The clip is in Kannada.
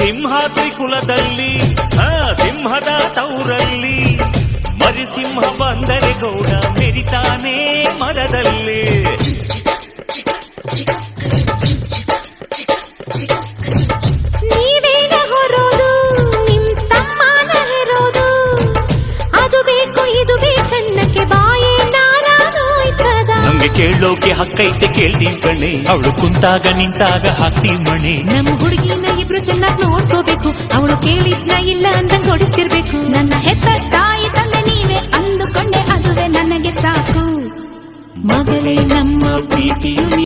ಸಿಂಹಾದ್ರಿ ಕುಲದಲ್ಲಿ ಆ ಸಿಂಹದ ತೌರಲ್ಲಿ ಮರಿಸಿಂಹ ಬಂದರೆ ಗೌಡ ಮೆರಿತಾನೆ ಮರದಲ್ಲಿ ನೀವೇನ ಹೊರೋದು ನಿಮ್ ತಮ್ಮನ ಹೆರೋದು ಅದು ಬೇಕು ಇದು ಬೇಕನ್ನಕ್ಕೆ ಬಾಯೇ ನಾರಾನೋಯ್ತದ ನಮ್ಗೆ ಕೇಳೋಕೆ ಹಕ್ಕೈತೆ ಕೇಳ್ತೀನಿ ಕಣೆ ಅವಳು ಕುಂತಾಗ ನಿಂತಾಗ ಹಾಕ್ತಿ ಮಣೆ ನಮ್ ಹುಡುಗಿನ ಇಬ್ರು ಚೆನ್ನಾಗ್ ನೋಡ್ಕೋಬೇಕು ಅವಳು ಕೇಳಿದ್ನ ಇಲ್ಲ ಅಂತ ಕೊಡಿಸ್ತಿರ್ಬೇಕು ನನ್ನ ಹೆತ್ತ ತಾಯಿ ತಂದೆ ನೀವೇ ಅಂದುಕೊಂಡೆ ಅದುವೇ ನನಗೆ ಸಾಕು ಮಗಳೇ ನಮ್ಮ ಪ್ರೀತಿಯು